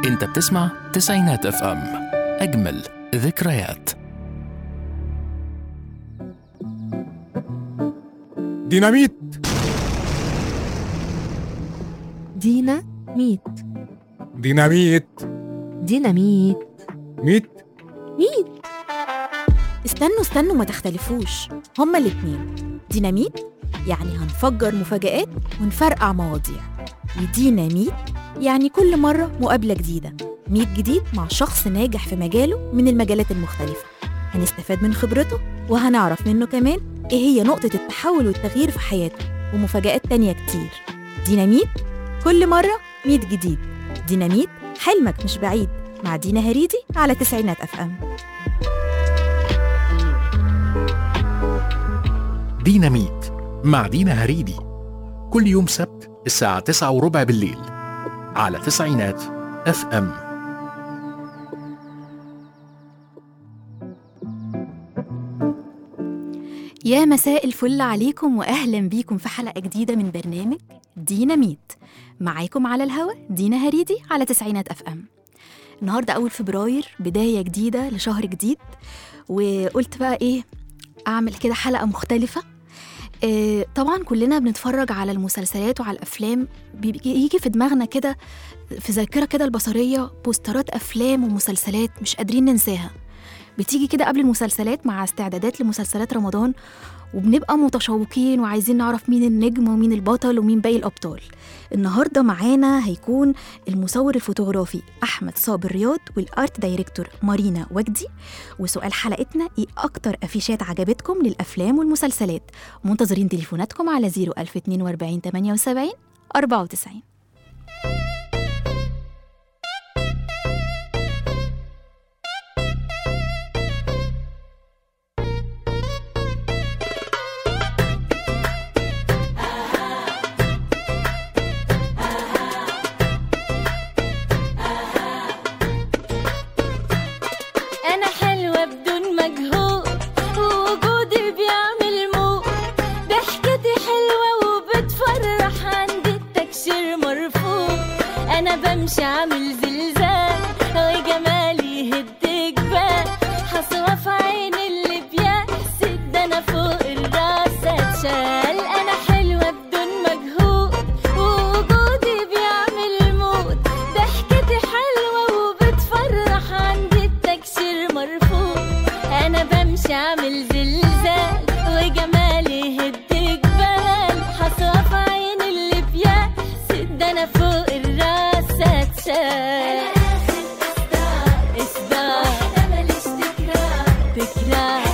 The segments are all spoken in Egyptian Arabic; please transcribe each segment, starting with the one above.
انت بتسمع تسعينات اف ام اجمل ذكريات ديناميت دينا ميت ديناميت ديناميت ميت ميت استنوا استنوا ما تختلفوش هما الاتنين ديناميت يعني هنفجر مفاجآت ونفرقع مواضيع وديناميت يعني كل مرة مقابلة جديدة ميت جديد مع شخص ناجح في مجاله من المجالات المختلفة هنستفاد من خبرته وهنعرف منه كمان ايه هي نقطة التحول والتغيير في حياته ومفاجآت تانية كتير ديناميت كل مرة ميت جديد ديناميت حلمك مش بعيد مع دينا هريدي على تسعينات اف ام ديناميت مع دينا هريدي كل يوم سبت الساعة تسعة وربع بالليل على تسعينات اف ام يا مساء الفل عليكم واهلا بيكم في حلقه جديده من برنامج ديناميت معاكم على الهوا دينا هريدي على تسعينات اف ام النهارده اول فبراير بدايه جديده لشهر جديد وقلت بقى ايه اعمل كده حلقه مختلفه آه، طبعا كلنا بنتفرج على المسلسلات وعلى الافلام بيجي في دماغنا كده في ذاكره كده البصريه بوسترات افلام ومسلسلات مش قادرين ننساها بتيجي كده قبل المسلسلات مع استعدادات لمسلسلات رمضان وبنبقى متشوقين وعايزين نعرف مين النجم ومين البطل ومين باقي الأبطال النهاردة معانا هيكون المصور الفوتوغرافي أحمد صابر رياض والآرت دايركتور مارينا وجدي وسؤال حلقتنا إيه أكتر أفيشات عجبتكم للأفلام والمسلسلات منتظرين تليفوناتكم على 01042 78 94 أنا حلوة بدون مجهود ووجودي بيعمل موت ضحكتي حلوة وبتفرح عند التكشير مرفوع أنا بمشي عامل زلزال وجمالي يهد جبال حصوة في عين اللي بيحسد ده أنا فوق الراس أتشال أنا حلوة بدون مجهود ووجودي بيعمل موت ضحكتي حلوة وبتفرح عند التكشير مرفوع أنا بمشي عامل زلزال وجمالي يهد جبال حصوة في عين اللي بيحسد ده أنا فوق الراس أتشال إصدار تكرار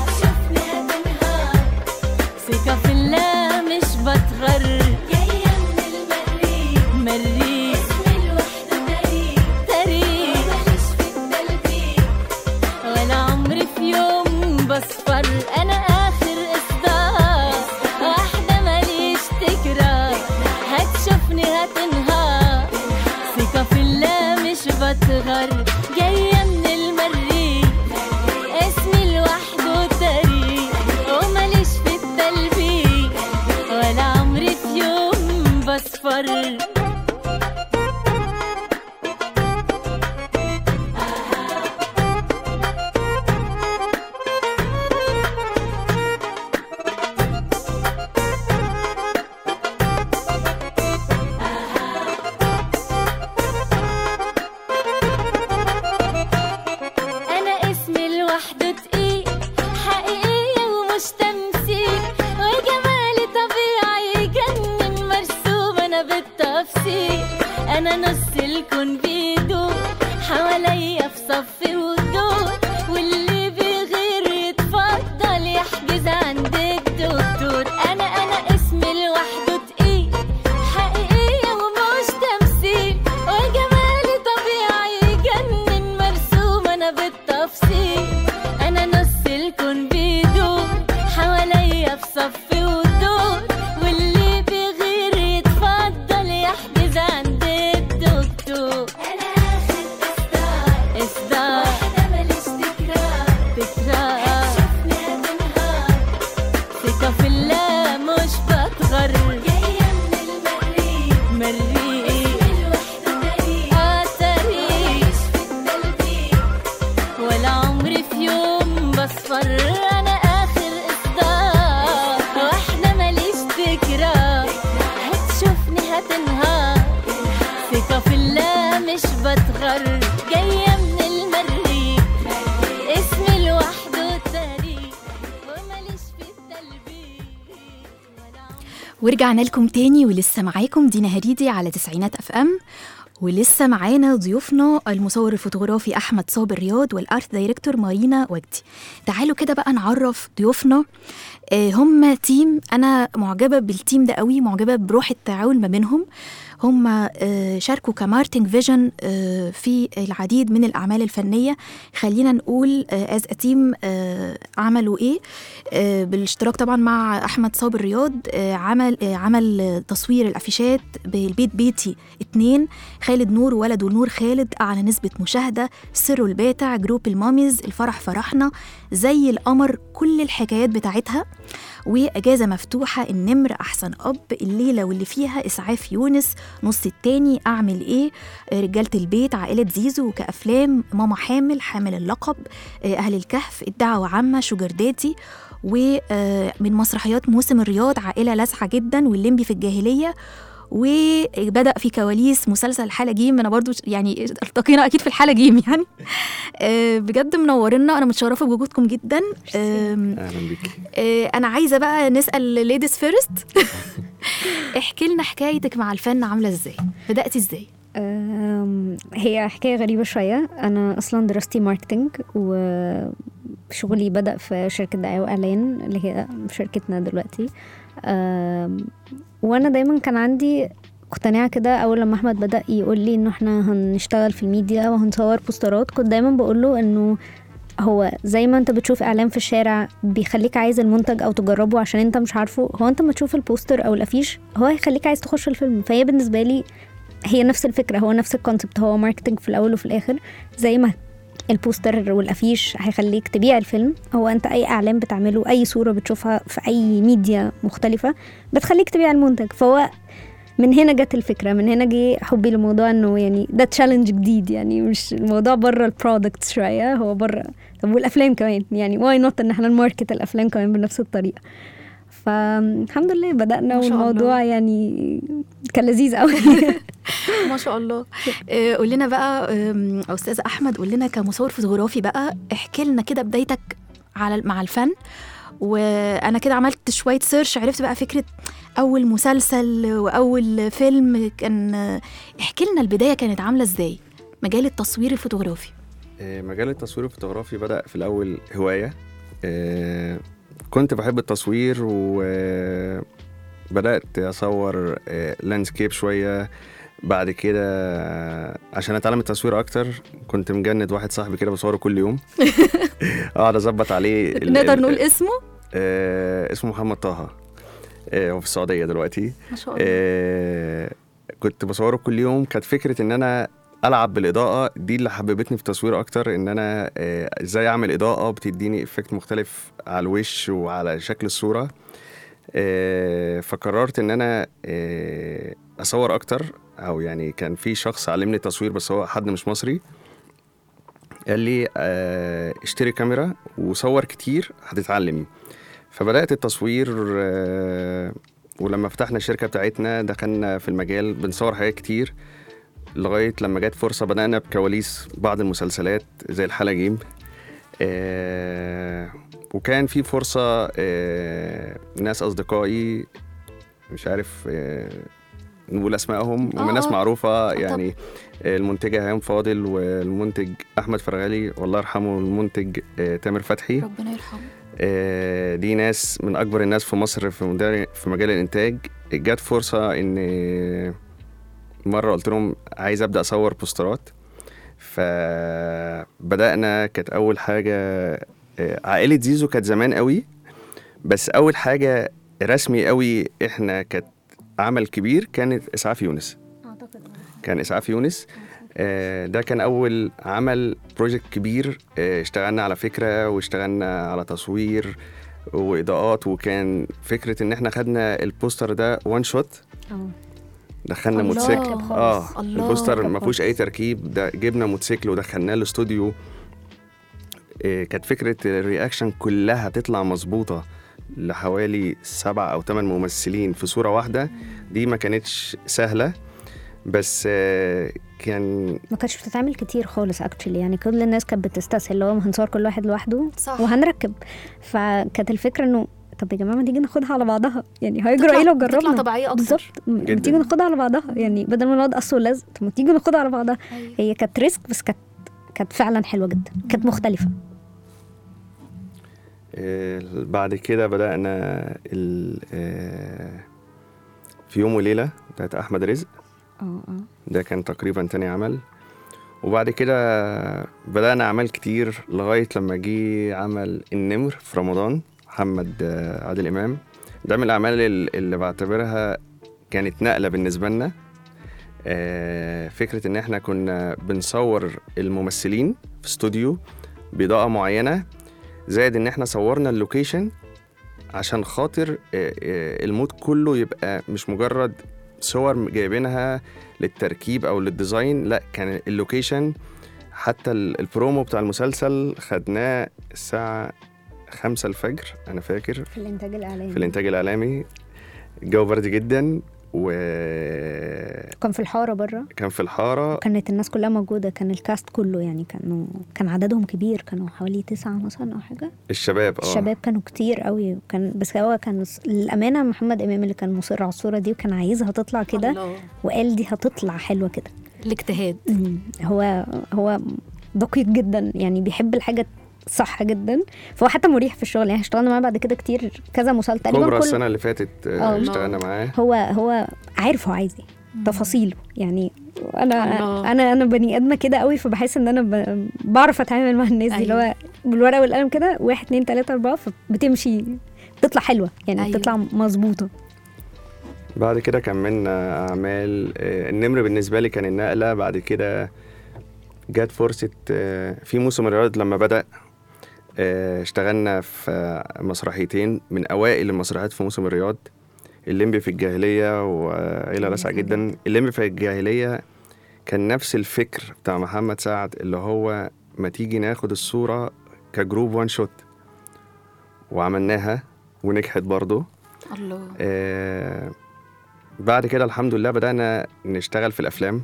ثقة في الله مش بتغر جاية من المريخ مريخ تاريخ ولا عمري في يوم بصفر انا اخر اصدار واحدة ماليش تكرار هتشوفني هتنهار ثقة في الله مش بتغر جاية من المريخ اسمي لوحده تاريخ وماليش في التلبيك ولا عمري في يوم بصفر انا اسمي لوحده تقيل حقيقية ومش تمثيل وجمالي طبيعي يجنن مرسوم انا بالتفصيل انا نص الكون بيدور حواليا في صف ودور واللي بيغير يتفضل يحجز عند الدكتور انا انا اسمي لوحده تقيل حقيقية ومش تمثيل وجمالي طبيعي يجنن مرسوم انا بالتفصيل انا نص الكون بيدور حواليا في صف ودور واللي بيغير يتفضل يحجز عند الدكتور انا اخر اصدار تكرار ثقة في الله مش بتغر جاية من المريخ مريخ آه تاريخ بتغر جاية من المريخ اسمي لوحده تاريخ وماليش في التلبيخ ولا ورجعنا لكم تاني ولسه معاكم دينا هريدي على تسعينات اف ام ولسه معانا ضيوفنا المصور الفوتوغرافي احمد صابر رياض والارت دايركتور مارينا وجدي تعالوا كده بقى نعرف ضيوفنا آه، هم تيم انا معجبه بالتيم ده قوي معجبه بروح التعاون ما بينهم هم آه، شاركوا كمارتنج فيجن آه، في العديد من الاعمال الفنيه خلينا نقول از تيم عملوا ايه آه، بالاشتراك طبعا مع احمد صابر رياض آه، عمل آه، عمل آه، تصوير الافيشات بالبيت بيتي اتنين خالد نور وولده نور خالد اعلى نسبه مشاهده سر الباتع جروب الماميز الفرح فرحنا زي القمر كل الحكايات بتاعتها واجازه مفتوحه النمر احسن اب الليله واللي فيها اسعاف يونس نص التاني اعمل ايه آه، رجاله البيت عائله زيزو كافلام ماما حامل حامل اللقب آه، اهل الكهف الدعوه عامه شوجر دادي ومن مسرحيات موسم الرياض عائله لاسعه جدا واللمبي في الجاهليه وبدا في كواليس مسلسل الحاله جيم انا برضو يعني التقينا اكيد في الحاله جيم يعني آه، بجد منورنا انا متشرفه بوجودكم جدا آم، اهلا بيك آه، انا عايزه بقى نسال ليديز فيرست احكي لنا حكايتك مع الفن عامله ازاي بداتي ازاي أم، هي حكاية غريبة شوية أنا أصلا دراستي ماركتينج وشغلي بدأ في شركة دعاية وإعلان اللي هي شركتنا دلوقتي أم، وأنا دايما كان عندي اقتناع كده أول لما أحمد بدأ يقول لي إنه إحنا هنشتغل في الميديا وهنصور بوسترات كنت دايما بقوله إنه هو زي ما انت بتشوف اعلان في الشارع بيخليك عايز المنتج او تجربه عشان انت مش عارفه هو انت ما تشوف البوستر او الافيش هو هيخليك عايز تخش الفيلم فهي بالنسبه لي هي نفس الفكره هو نفس الكونسبت هو ماركتنج في الاول وفي الاخر زي ما البوستر والافيش هيخليك تبيع الفيلم هو انت اي اعلان بتعمله اي صوره بتشوفها في اي ميديا مختلفه بتخليك تبيع المنتج فهو من هنا جت الفكره من هنا جه حبي للموضوع انه يعني ده تشالنج جديد يعني مش الموضوع بره البرودكت شويه هو بره طب والافلام كمان يعني واي نوت ان احنا نماركت الافلام كمان بنفس الطريقه فالحمد لله بدأنا ما شاء الله. والموضوع يعني كان لذيذ قوي ما شاء الله آه، قول لنا بقى آم، استاذ احمد قول لنا كمصور فوتوغرافي بقى احكي لنا كده بدايتك على مع الفن وانا كده عملت شويه سيرش عرفت بقى فكره اول مسلسل واول فيلم كان احكي لنا البدايه كانت عامله ازاي مجال التصوير الفوتوغرافي آه، مجال التصوير الفوتوغرافي بدأ في الأول هواية آه، كنت بحب التصوير وبدأت أصور لاندسكيب شوية بعد كده آه، عشان أتعلم التصوير أكتر كنت مجند واحد صاحبي كده بصوره كل يوم أقعد أظبط عليه ال- نقدر ال- نقول اسمه آه، اسمه محمد طه آه، هو في السعودية دلوقتي ما شاء الله آه، كنت بصوره كل يوم كانت فكره ان انا العب بالاضاءه دي اللي حببتني في التصوير اكتر ان انا آه، ازاي اعمل اضاءه بتديني افكت مختلف على الوش وعلى شكل الصوره آه، فقررت ان انا آه، اصور اكتر او يعني كان في شخص علمني التصوير بس هو حد مش مصري قال لي آه، اشتري كاميرا وصور كتير هتتعلم فبدات التصوير آه، ولما فتحنا الشركه بتاعتنا دخلنا في المجال بنصور حاجات كتير لغايه لما جت فرصه بدانا بكواليس بعض المسلسلات زي الحاله جيم آه وكان في فرصه آه ناس اصدقائي مش عارف آه نقول اسمائهم آه، هم ناس آه. معروفه طب. يعني المنتجه هيام فاضل والمنتج احمد فرغالي والله يرحمه المنتج آه تامر فتحي ربنا يرحمه آه، دي ناس من اكبر الناس في مصر في مجال في مجال الانتاج جت فرصه ان مره قلت لهم عايز ابدا اصور بوسترات فبدانا كانت اول حاجه آه، عائله زيزو كانت زمان قوي بس اول حاجه رسمي قوي احنا كانت عمل كبير كانت اسعاف يونس كان اسعاف يونس آه، ده كان اول عمل بروجكت كبير آه، اشتغلنا على فكره واشتغلنا على تصوير واضاءات وكان فكره ان احنا خدنا البوستر ده وان شوت دخلنا الله. موتوسيكل اه الله. البوستر ما فيهوش اي تركيب ده جبنا موتوسيكل ودخلناه الاستوديو آه، كانت فكره الرياكشن كلها تطلع مظبوطه لحوالي سبع او ثمان ممثلين في صوره واحده دي ما كانتش سهله بس آه، كان ما كانتش بتتعمل كتير خالص اكشلي يعني كل الناس كانت بتستسهل اللي هو ما هنصور كل واحد لوحده صح وهنركب فكانت الفكره انه طب يا جماعه ما تيجي ناخدها على بعضها يعني هيجرى ايه لو تطلع جربنا طبيعيه اكتر بالظبط م- ما جداً. تيجي ناخدها على بعضها يعني بدل ما نقعد قص ولزق طب ما تيجي ناخدها على بعضها أيوة. هي كانت ريسك بس كانت كانت فعلا حلوه جدا كانت مختلفه آه، بعد كده بدأنا ال- آه، في يوم وليلة بتاعت أحمد رزق اه اه ده كان تقريبا تاني عمل وبعد كده بدأنا أعمال كتير لغاية لما جه عمل النمر في رمضان محمد آه، عادل إمام ده من الأعمال ال- اللي بعتبرها كانت نقلة بالنسبة لنا آه، فكرة إن إحنا كنا بنصور الممثلين في استوديو بإضاءة معينة زائد إن إحنا صورنا اللوكيشن عشان خاطر آه، آه، المود كله يبقى مش مجرد صور جايبينها للتركيب او للديزاين لا كان اللوكيشن حتى ال- البرومو بتاع المسلسل خدناه الساعة خمسة الفجر أنا فاكر في الانتاج الاعلامي في الإنتاج الإعلامي الجو برد جدا وكان كان في الحاره بره في الحارة كانت الناس كلها موجوده كان الكاست كله يعني كانوا كان عددهم كبير كانوا حوالي تسعة مثلا او حاجه الشباب اه الشباب كانوا كتير قوي وكان بس هو كان للامانه محمد امام اللي كان مصر على الصوره دي وكان عايزها تطلع كده الله. وقال دي هتطلع حلوه كده الاجتهاد مم. هو هو دقيق جدا يعني بيحب الحاجه صح جدا فهو حتى مريح في الشغل يعني اشتغلنا معاه بعد كده كتير كذا مسلسل كوبرا تقريبا كل السنة اللي فاتت آه، آه. اشتغلنا معاه هو هو عارف هو عايز ايه تفاصيله يعني انا الله. انا انا بني ادمه كده قوي فبحس ان انا ب- بعرف اتعامل مع الناس دي اللي هو بالورقه والقلم كده واحد اتنين تلاته اربعه فبتمشي بتطلع حلوه يعني أيوة. بتطلع مظبوطه بعد كده كملنا أعمال آه، النمر بالنسبة لي كان النقلة بعد كده جت فرصة آه، في موسم الرياض لما بدأ آه، اشتغلنا في آه، مسرحيتين من أوائل المسرحيات في موسم الرياض الليمبي في الجاهلية وعيلة لاسعة جدا الليمبي في الجاهلية كان نفس الفكر بتاع محمد سعد اللي هو ما تيجي ناخد الصورة كجروب وان شوت وعملناها ونجحت برضه الله آه بعد كده الحمد لله بدأنا نشتغل في الأفلام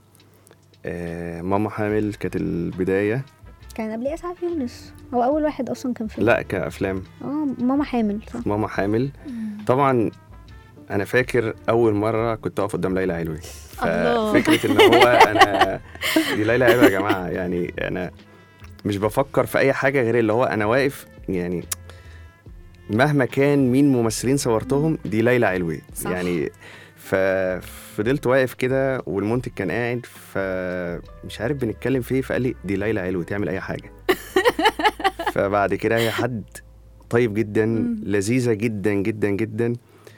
آه ماما حامل كانت البداية كان قبل اسعاف يونس هو اول واحد اصلا كان في لا كأفلام اه ماما حامل صح ماما حامل طبعا أنا فاكر أول مرة كنت أقف قدام ليلى علوي الله. ففكرة إن هو أنا دي ليلى علوي يا جماعة يعني أنا مش بفكر في أي حاجة غير اللي هو أنا واقف يعني مهما كان مين ممثلين صورتهم دي ليلى علوي صح. يعني ففضلت واقف كده والمنتج كان قاعد فمش عارف بنتكلم في ايه فقال لي دي ليلى علوي تعمل اي حاجه فبعد كده هي حد طيب جدا لذيذه جدا جدا جدا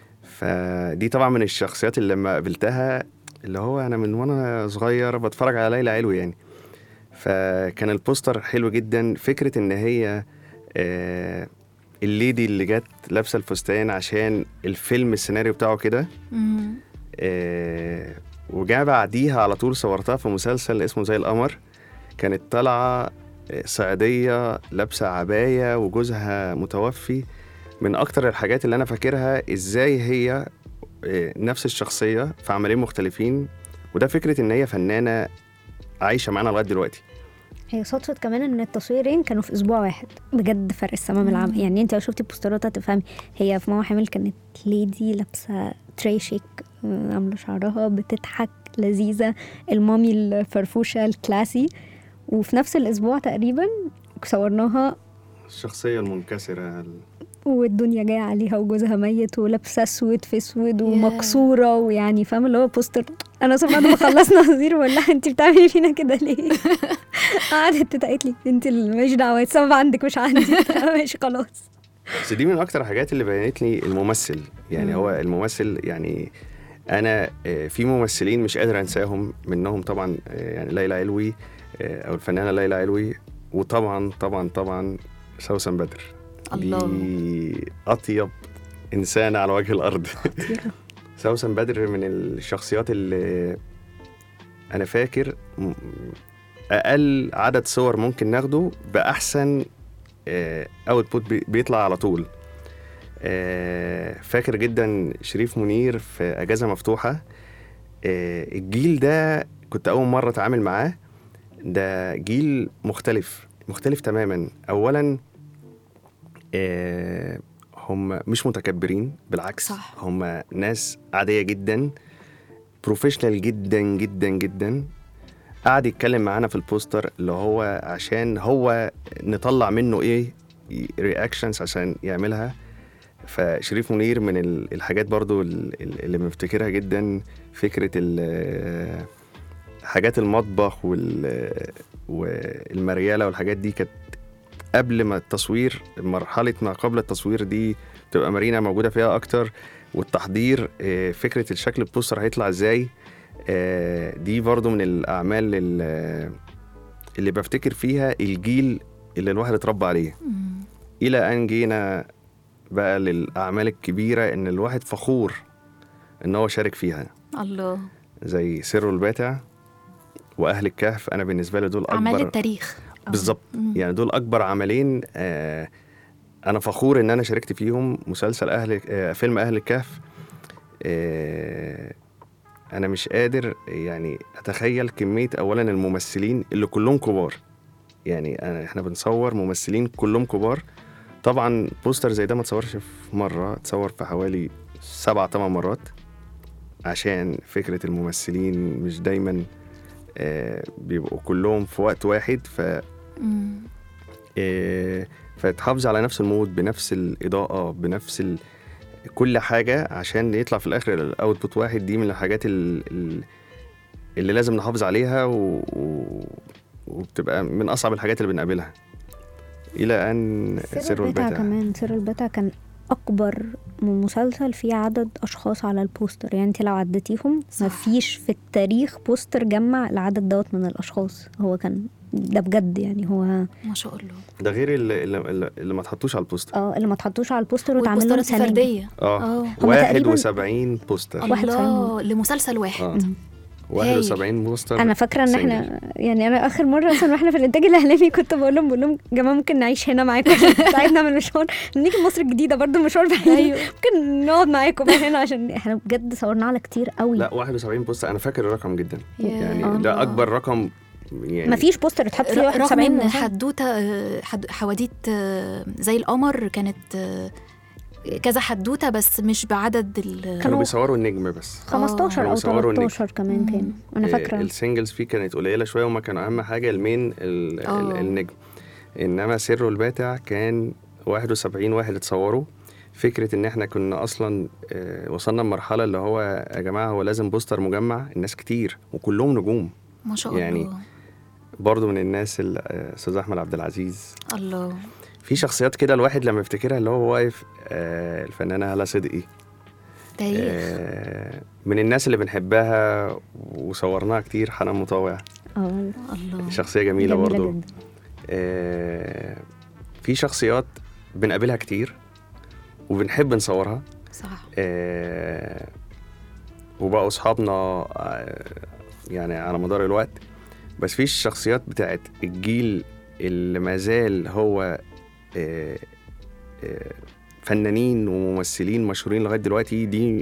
فدي طبعا من الشخصيات اللي لما قابلتها اللي هو انا من وانا صغير بتفرج على ليلى علوي يعني فكان البوستر حلو جدا فكره ان هي آه الليدي اللي جت لابسه الفستان عشان الفيلم السيناريو بتاعه كده مم. آه وجا بعديها على طول صورتها في مسلسل اسمه زي القمر كانت طالعه آه، صعيديه لابسه عبايه وجوزها متوفي من اكتر الحاجات اللي انا فاكرها ازاي هي آه، نفس الشخصيه في عملين مختلفين وده فكره ان هي فنانه عايشه معانا لغايه دلوقتي هي صدفة كمان ان التصويرين كانوا في اسبوع واحد بجد فرق السما من العمى يعني انت لو شفتي البوسترات هتفهمي هي في ماما حامل كانت ليدي لابسة تري شيك آه، عاملة شعرها بتضحك لذيذة المامي الفرفوشة الكلاسي وفي نفس الاسبوع تقريبا صورناها الشخصيه المنكسره والدنيا جايه عليها وجوزها ميت ولابسه اسود في اسود ومكسوره ويعني فاهمه اللي هو بوستر انا اصلا بعد ما خلصنا نظير بقول لها انت بتعملي فينا كده ليه؟ قعدت تتقيت لي انت اللي ماليش دعوه السبب عندك مش عندي ماشي خلاص بس دي من اكتر الحاجات اللي بينت لي الممثل يعني هو الممثل يعني انا آه، في ممثلين مش قادر انساهم منهم طبعا آه، يعني ليلى علوي آه، او الفنانه ليلى علوي وطبعا طبعا طبعا سوسن بدر الله. دي اطيب انسان على وجه الارض سوسن بدر من الشخصيات اللي انا فاكر م- اقل عدد صور ممكن ناخده باحسن اوتبوت بيطلع على طول آه، فاكر جدا شريف منير في اجازه مفتوحه آه، الجيل ده كنت اول مره اتعامل معاه ده جيل مختلف مختلف تماما اولا آه، هم مش متكبرين بالعكس صح. هم ناس عاديه جدا بروفيشنال جدا جدا جدا قعد يتكلم معانا في البوستر اللي هو عشان هو نطلع منه ايه رياكشنز عشان يعملها فشريف منير من ال- الحاجات برضو ال- ال- اللي بفتكرها جدا فكرة ال- حاجات المطبخ وال والمريالة والحاجات دي كانت قبل ما التصوير مرحلة ما قبل التصوير دي تبقى مارينا موجودة فيها أكتر والتحضير آه، فكرة الشكل البوستر هيطلع ازاي آه، دي برضو من الأعمال ال- اللي بفتكر فيها الجيل اللي الواحد اتربى عليه مم. الى ان جينا بقى للاعمال الكبيره ان الواحد فخور ان هو شارك فيها الله زي سر الباتع واهل الكهف انا بالنسبه لي دول اعمال اكبر التاريخ آه. بالظبط مم. يعني دول اكبر عملين آه انا فخور ان انا شاركت فيهم مسلسل اهل آه فيلم اهل الكهف آه انا مش قادر يعني اتخيل كميه اولا الممثلين اللي كلهم كبار يعني أنا احنا بنصور ممثلين كلهم كبار طبعا بوستر زي ده ما اتصورش في مره اتصور في حوالي سبع ثمان مرات عشان فكره الممثلين مش دايما آه بيبقوا كلهم في وقت واحد ف مم. آه، فتحافظ على نفس المود بنفس الإضاءة بنفس ال... كل حاجة عشان يطلع في الآخر الأوتبوت واحد دي من الحاجات ال... ال... اللي لازم نحافظ عليها و... و... وبتبقى من أصعب الحاجات اللي بنقابلها إلى أن سر البتع كمان سر البتع كان اكبر من مسلسل فيه عدد اشخاص على البوستر يعني انت لو عديتيهم صح. مفيش في التاريخ بوستر جمع العدد دوت من الاشخاص هو كان ده بجد يعني هو ما شاء الله ده غير اللي, اللي, اللي ما تحطوش على البوستر اه اللي ما اتحطوش على البوستر واتعمل لهم والبوسترات سنه الفرديه اه اه هما تقريباً- 71 بوستر واحد الله لمسلسل واحد اه 71 بوستر انا فاكره ان single. احنا يعني انا اخر مره مثلا واحنا في الانتاج الاعلامي كنت بقول لهم بقول لهم يا جماعه ممكن نعيش هنا معاكم عشان تساعدنا من المشوار نيجي مصر الجديده برضو مشوار بعيد ايوه ممكن نقعد معاكم بقى هنا عشان احنا بجد صورنا على كتير قوي لا 71 بوستر أنا فاكر الرقم جدا يا يعني الله. ده أكبر رقم يعني مفيش بوستر اتحط فيه ر- 71 رغم ان موضوع. حدوته آه، حد- حواديت آه، زي القمر كانت آه، كذا حدوته بس مش بعدد ال كانوا كانوا بيصوروا النجم بس 15 او بيصوروا النجم. 13 كمان كانوا انا آه، فاكره السنجلز فيه كانت قليله شويه وما كانوا اهم حاجه المين ال- آه. ال- النجم انما سر الباتع كان 71 واحد اتصوروا فكره ان احنا كنا اصلا آه، وصلنا لمرحله اللي هو يا جماعه هو لازم بوستر مجمع الناس كتير وكلهم نجوم ما شاء يعني الله برضو من الناس ال- آه، استاذ احمد عبد العزيز الله في شخصيات كده الواحد لما يفتكرها اللي هو واقف آه، الفنانه هلا صدقي تاريخ آه، من الناس اللي بنحبها وصورناها كتير حنان مطاوع اه الله شخصيه جميله, جميله برضو جدا آه، في شخصيات بنقابلها كتير وبنحب نصورها صح آه، وبقوا اصحابنا آه، يعني على مدار الوقت بس في الشخصيات بتاعت الجيل اللي ما زال هو آه، آه، فنانين وممثلين مشهورين لغايه دلوقتي دي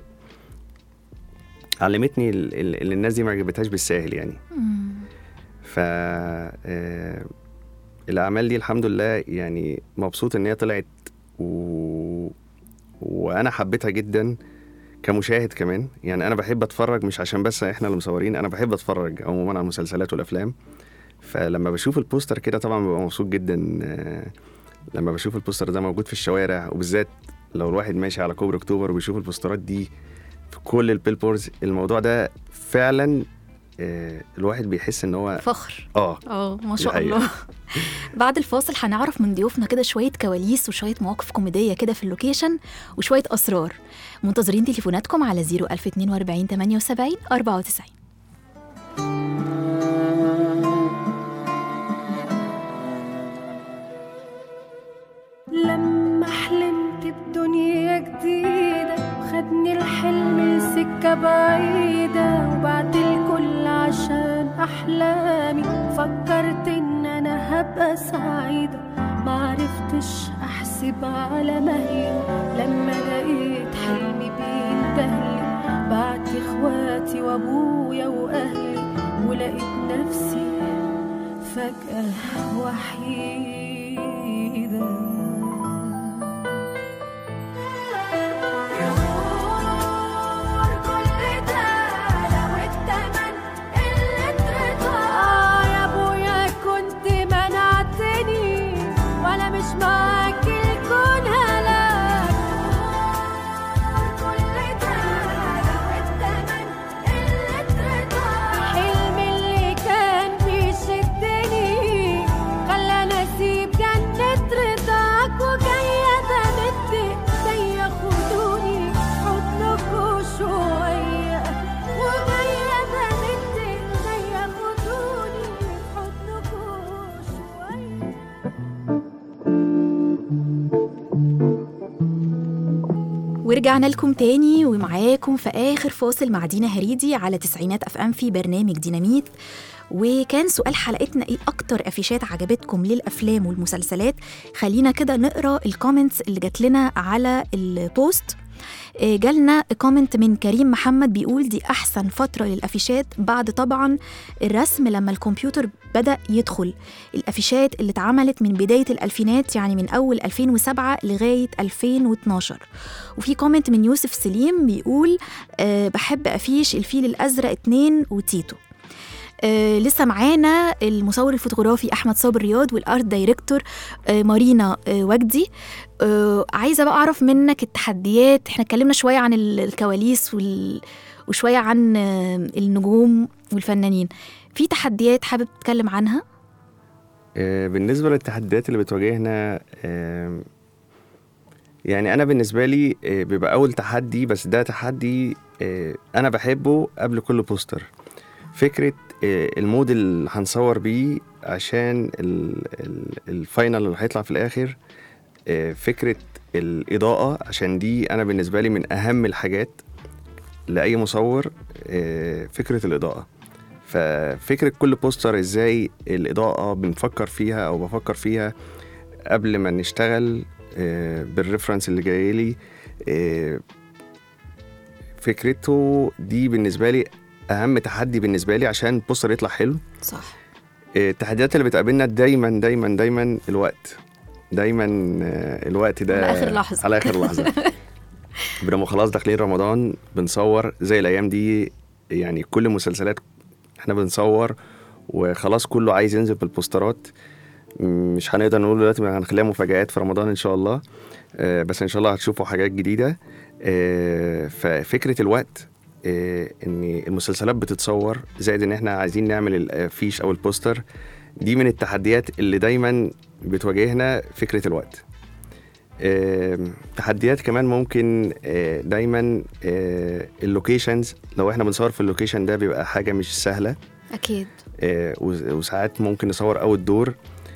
علمتني ال- ال- اللي الناس دي ما جابتهاش بالساهل يعني مم. ف آه، الاعمال دي الحمد لله يعني مبسوط ان هي طلعت و... وانا حبيتها جدا كمشاهد كمان يعني انا بحب اتفرج مش عشان بس احنا اللي مصورين انا بحب اتفرج عموما على المسلسلات والافلام فلما بشوف البوستر كده طبعا ببقى مبسوط جدا آه، لما بشوف البوستر ده موجود في الشوارع وبالذات لو الواحد ماشي على كوبري اكتوبر وبيشوف البوسترات دي في كل البيلبورز الموضوع ده فعلا آه، الواحد بيحس ان هو فخر اه اه ما شاء حقيقة. الله بعد الفاصل هنعرف من ضيوفنا كده شويه كواليس وشويه مواقف كوميديه كده في اللوكيشن وشويه اسرار منتظرين تليفوناتكم على 01042 78 94 لما حلمت بدنيا جديدة وخدني الحلم لسكة بعيدة وبعد الكل عشان أحلامي فكرت إن أنا هبقى سعيدة معرفتش أحسب على مهلي لما لقيت حلمي بيندهلي بعد واخواتي وابويا واهلي ولقيت نفسي فجأة وحيدة آه يا ابويا كنت منعتني وانا مش معاك الكون هلاك حلم اللي كان بيشدني خلاني اسيب جنة رضاك وجاية بمد ايديا خدوني حضنكوا شوية وجاية بمد ايديا خدوني حضنكوا شوية ورجعنا لكم تاني ومعاكم في آخر فاصل مع دينا هريدي على تسعينات أف أم في برنامج ديناميت وكان سؤال حلقتنا ايه اكتر افيشات عجبتكم للافلام والمسلسلات خلينا كده نقرا الكومنتس اللي جات لنا على البوست آه، جالنا كومنت من كريم محمد بيقول دي احسن فتره للافيشات بعد طبعا الرسم لما الكمبيوتر بدا يدخل الافيشات اللي اتعملت من بدايه الالفينات يعني من اول 2007 لغايه 2012 وفي كومنت من يوسف سليم بيقول أه بحب افيش الفيل الازرق اتنين وتيتو آه لسه معانا المصور الفوتوغرافي احمد صابر رياض والارت دايركتور آه مارينا آه وجدي آه عايزه بقى اعرف منك التحديات احنا اتكلمنا شويه عن ال- الكواليس وال... وشويه عن آه النجوم والفنانين في تحديات حابب تتكلم عنها آه، بالنسبة للتحديات اللي بتواجهنا آم، يعني أنا بالنسبة لي آه، بيبقى أول تحدي بس ده تحدي آه، أنا بحبه قبل كل بوستر فكرة آه، المود اللي هنصور بيه عشان ال- ال- الفاينل اللي هيطلع في الآخر آه، فكرة الإضاءة عشان دي أنا بالنسبة لي من أهم الحاجات لأي مصور آه، فكرة الإضاءة ففكرة كل بوستر ازاي الإضاءة بنفكر فيها أو بفكر فيها قبل ما نشتغل آه، بالريفرنس اللي جاي لي آه، فكرته دي بالنسبة لي أهم تحدي بالنسبة لي عشان البوستر يطلع حلو صح آه، التحديات اللي بتقابلنا دايما دايما دايما الوقت دايما آه، الوقت ده على آخر لحظة. على آخر لحظة بنبقى خلاص داخلين رمضان بنصور زي الأيام دي يعني كل المسلسلات احنا بنصور وخلاص كله عايز ينزل بالبوسترات مش هنقدر نقول دلوقتي هنخليها مفاجآت في رمضان ان شاء الله آه، بس ان شاء الله هتشوفوا حاجات جديده آه، ففكره الوقت آه، ان المسلسلات بتتصور زائد ان احنا عايزين نعمل الافيش او البوستر دي من التحديات اللي دايما بتواجهنا فكره الوقت آم، تحديات كمان ممكن آه، دايما آه، اللوكيشنز لو احنا بنصور في اللوكيشن ده بيبقى حاجه مش سهله اكيد آه، وس- وساعات ممكن نصور اول دور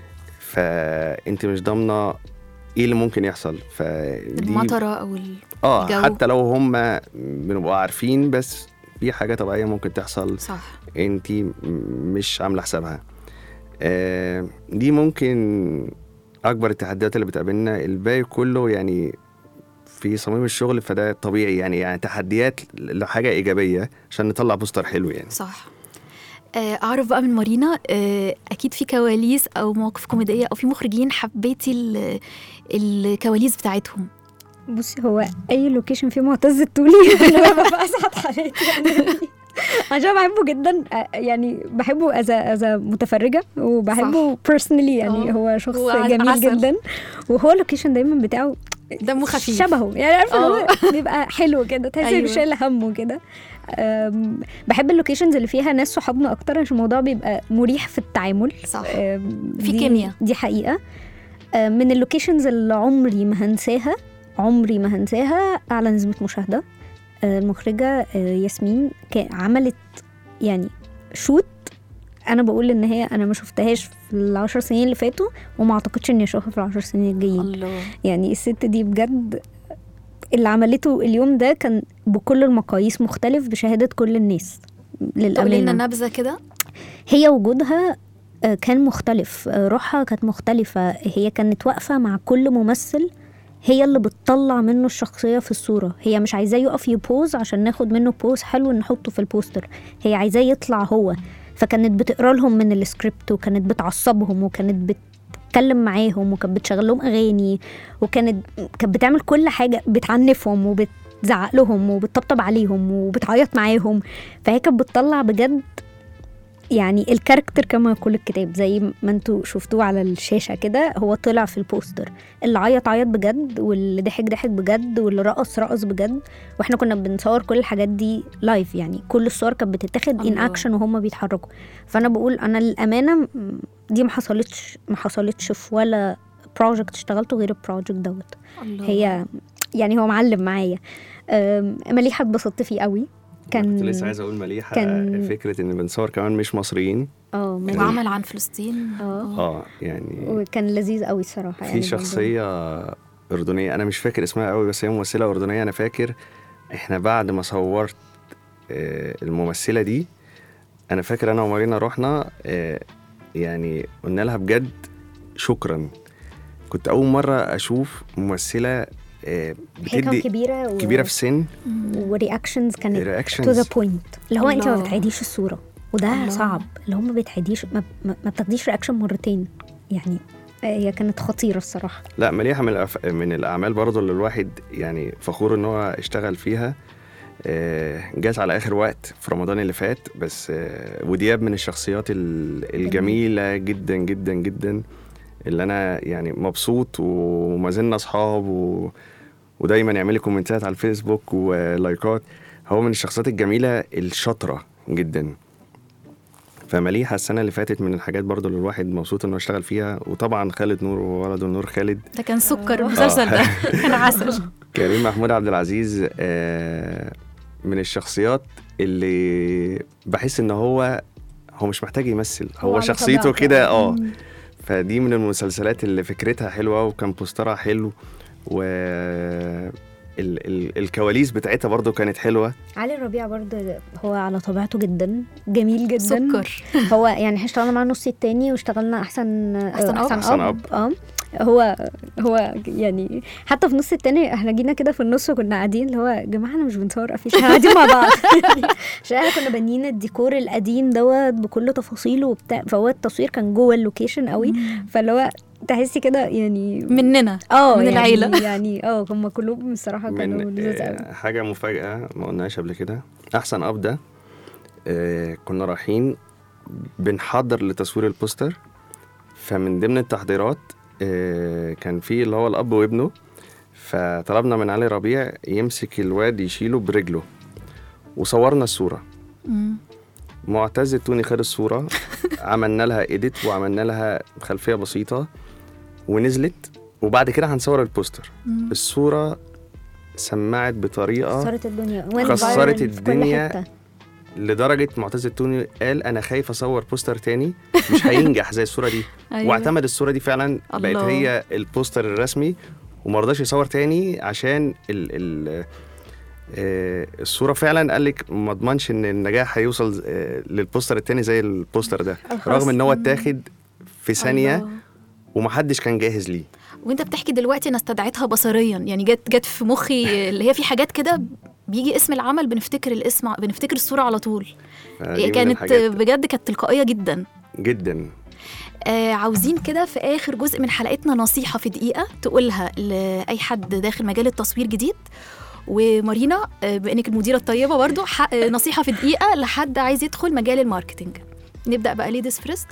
فانت مش ضامنه ايه اللي ممكن يحصل فدي المطره او ال... اه الجو. حتى لو هم بنبقى عارفين بس في حاجه طبيعيه ممكن تحصل صح انت مش عامله حسابها آه، دي ممكن اكبر التحديات اللي بتقابلنا الباقي كله يعني في صميم الشغل فده طبيعي يعني يعني تحديات لحاجه ايجابيه عشان نطلع بوستر حلو يعني صح آه، اعرف بقى من مارينا آه، اكيد في كواليس او مواقف كوميديه او في مخرجين حبيتي ال- الكواليس بتاعتهم بصي هو اي لوكيشن فيه معتز الطولي انا ببقى اسعد حياتي يعني عشان بحبه جدا آه، يعني بحبه از از متفرجه وبحبه بيرسونالي يعني آه. هو شخص هو عسل. جميل جدا وهو اللوكيشن دايما بتاعه دمه خفيف شبهه يعني عارفه اللي هو آه. بيبقى حلو كده تحسي أيوة. أيوة. مش شايله همه كده أم، بحب اللوكيشنز اللي فيها ناس صحابنا اكتر عشان الموضوع بيبقى مريح في التعامل صح أم، في دي- كيمياء. دي حقيقه أم، من اللوكيشنز اللي عمري ما هنساها عمري ما هنساها اعلى نسبه مشاهده أه، المخرجه أه، ياسمين كا- عملت يعني شوت انا بقول ان هي انا ما شفتهاش في العشر سنين اللي فاتوا وما اعتقدش اني اشوفها في العشر سنين الجايين الله يعني الست دي بجد اللي عملته اليوم ده كان بكل المقاييس مختلف بشهادة كل الناس تقولي لنا للأمانة نبذه كده هي وجودها آه، كان مختلف آه، روحها كانت مختلفة هي كانت واقفة مع كل ممثل هي اللي بتطلع منه الشخصية في الصورة هي مش عايزاه يقف يبوز عشان ناخد منه بوز حلو نحطه في البوستر هي عايزاه يطلع هو فكانت بتقرا لهم من السكريبت وكانت بتعصبهم وكانت بتتكلم معاهم وكانت بتشغل لهم اغاني وكانت كانت بتعمل كل حاجه بتعنفهم وبتزعق لهم وبتطبطب عليهم وبتعيط معاهم فهي كانت بتطلع بجد يعني الكاركتر كما يقول الكتاب زي ما انتوا شفتوه على الشاشه كده هو طلع في البوستر اللي عيط عيط بجد واللي ضحك ضحك بجد واللي رقص رقص بجد واحنا كنا بنصور كل الحاجات دي لايف يعني كل الصور كانت بتتاخد ان الله. اكشن وهم بيتحركوا فانا بقول انا للامانه م- دي ما حصلتش ما حصلتش في ولا بروجكت اشتغلته غير البروجكت دوت الله. هي يعني هو معلم معايا أم، مليحه اتبسطت فيه قوي كان كنت لسه عايز اقول مليحه كان- فكره ان بنصور كمان مش مصريين اه مليحة. وعمل عن فلسطين اه اه يعني وكان لذيذ قوي الصراحه يعني في برضه. شخصيه اردنيه انا مش فاكر اسمها قوي بس هي ممثله اردنيه انا فاكر احنا بعد ما صورت آه، الممثله دي انا فاكر انا ومارينا رحنا آه، يعني قلنا لها بجد شكرا كنت اول مره اشوف ممثله آه، هي كانت بتدي كبيره و... كبيره في السن ورياكشنز كانت تو ذا رياكشنز بوينت اللي هو انت ما الله. بتعيديش الصوره وده الله. صعب اللي هو ما بتعيديش ما, ما ما بتاخديش رياكشن مرتين يعني آه، هي كانت خطيره الصراحه لا مليحه من الأف... من الاعمال برضو اللي الواحد يعني فخور ان هو اشتغل فيها آه، جات على اخر وقت في رمضان اللي فات بس آه، ودياب من الشخصيات ال- الجميله جدا جدا جدا اللي انا يعني مبسوط وما زلنا اصحاب و... ودايما يعمل لي كومنتات على الفيسبوك ولايكات هو من الشخصيات الجميله الشاطره جدا فمليحه السنه اللي فاتت من الحاجات برضو اللي الواحد مبسوط انه اشتغل فيها وطبعا خالد نور وولده نور خالد ده كان سكر المسلسل ده كان عسل كريم محمود عبد العزيز آه، من الشخصيات اللي بحس ان هو هو مش محتاج يمثل هو هو, على شخصيته طبيعته. كده اه فدي من المسلسلات اللي فكرتها حلوه وكان بوسترها حلو و ال- ال- الكواليس بتاعتها برضو كانت حلوه علي الربيع برضه هو على طبيعته جدا جميل جدا سكر هو يعني احنا اشتغلنا مع النص التاني واشتغلنا احسن أحسن أب. أحسن اب اه هو هو يعني حتى في النص التاني احنا جينا كده في النص وكنا قاعدين اللي هو يا جماعه احنا مش بنصور افيش احنا قاعدين مع بعض يعني عشان احنا كنا بانيين الديكور القديم دوت بكل تفاصيله وبتاع فهو التصوير كان جوه اللوكيشن قوي فاللي هو تحسي كده يعني مننا اه من يعني العيلة. يعني اه هم كلهم الصراحه كانوا من لذاذ قوي آه، حاجه مفاجاه ما قلناش قبل كده احسن اب ده آه، كنا رايحين بنحضر لتصوير البوستر فمن ضمن التحضيرات آه، كان في اللي هو الاب وابنه فطلبنا من علي ربيع يمسك الواد يشيله برجله وصورنا الصوره مم. معتز التوني خد الصوره عملنا لها ايديت وعملنا لها خلفيه بسيطه ونزلت وبعد كده هنصور البوستر مم. الصوره سمعت بطريقه كسرت الدنيا وين كسرت viral في كل الدنيا. حتة. لدرجه معتز التوني قال انا خايف اصور بوستر تاني مش هينجح زي الصوره دي أيوة. واعتمد الصوره دي فعلا بقت الله. هي البوستر الرسمي وما رضاش يصور تاني عشان ال ال آه، الصوره فعلا قال لك ما اضمنش ان النجاح هيوصل آه، للبوستر التاني زي البوستر ده رغم ان هو اتاخد في ثانيه الله. ومحدش كان جاهز ليه وانت بتحكي دلوقتي انا استدعيتها بصريا يعني جت جت في مخي اللي هي في حاجات كده بيجي اسم العمل بنفتكر الاسم بنفتكر الصوره على طول فدي من كانت الحاجات بجد كانت تلقائيه جدا جدا آه عاوزين كده في اخر جزء من حلقتنا نصيحه في دقيقه تقولها لاي حد داخل مجال التصوير جديد ومارينا آه، بانك المديره الطيبه برضو ح- آه، نصيحه في دقيقه لحد عايز يدخل مجال الماركتينج نبدا بقى ليديز فريست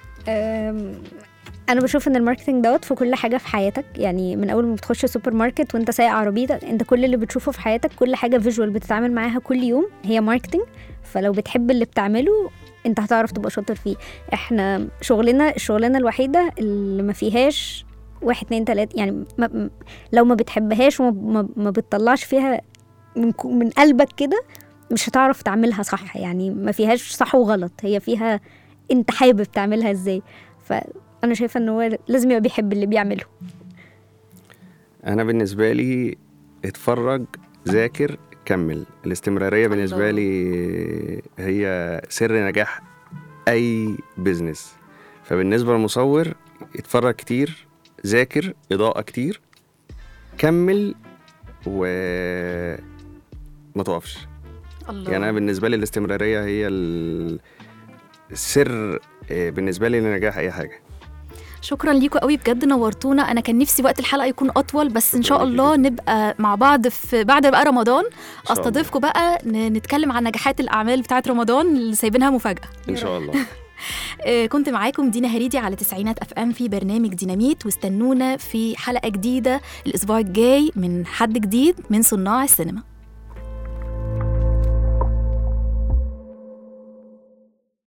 أم، انا بشوف ان الماركتنج دوت في كل حاجه في حياتك يعني من اول ما بتخش سوبر ماركت وانت سايق عربيتك انت كل اللي بتشوفه في حياتك كل حاجه فيجوال بتتعامل معاها كل يوم هي ماركتنج فلو بتحب اللي بتعمله انت هتعرف تبقى شاطر فيه احنا شغلنا الشغلانه الوحيده اللي ما فيهاش واحد اتنين تلاته يعني ما م- لو ما بتحبهاش وما ما, ما بتطلعش فيها من, كو- من قلبك كده مش هتعرف تعملها صح يعني ما فيهاش صح وغلط هي فيها انت حابب تعملها ازاي فانا شايفه ان هو لازم يبقى بيحب اللي بيعمله انا بالنسبه لي اتفرج ذاكر كمل الاستمراريه بالنسبه الله. لي هي سر نجاح اي بزنس فبالنسبه للمصور اتفرج كتير ذاكر اضاءه كتير كمل و ما تقفش الله يعني انا بالنسبه لي الاستمراريه هي ال- السر آه، بالنسبه لي لنجاح اي حاجه شكرا ليكم قوي بجد نورتونا انا كان نفسي وقت الحلقه يكون اطول بس ان شاء شكراً الله نبقى مع بعض في بعد بقى رمضان شاء الله. استضيفكم بقى ن- نتكلم عن نجاحات الاعمال بتاعه رمضان اللي سايبينها مفاجاه ان شاء الله آه، كنت معاكم دينا هريدي على تسعينات اف ام في برنامج ديناميت واستنونا في حلقه جديده الاسبوع الجاي من حد جديد من صناع السينما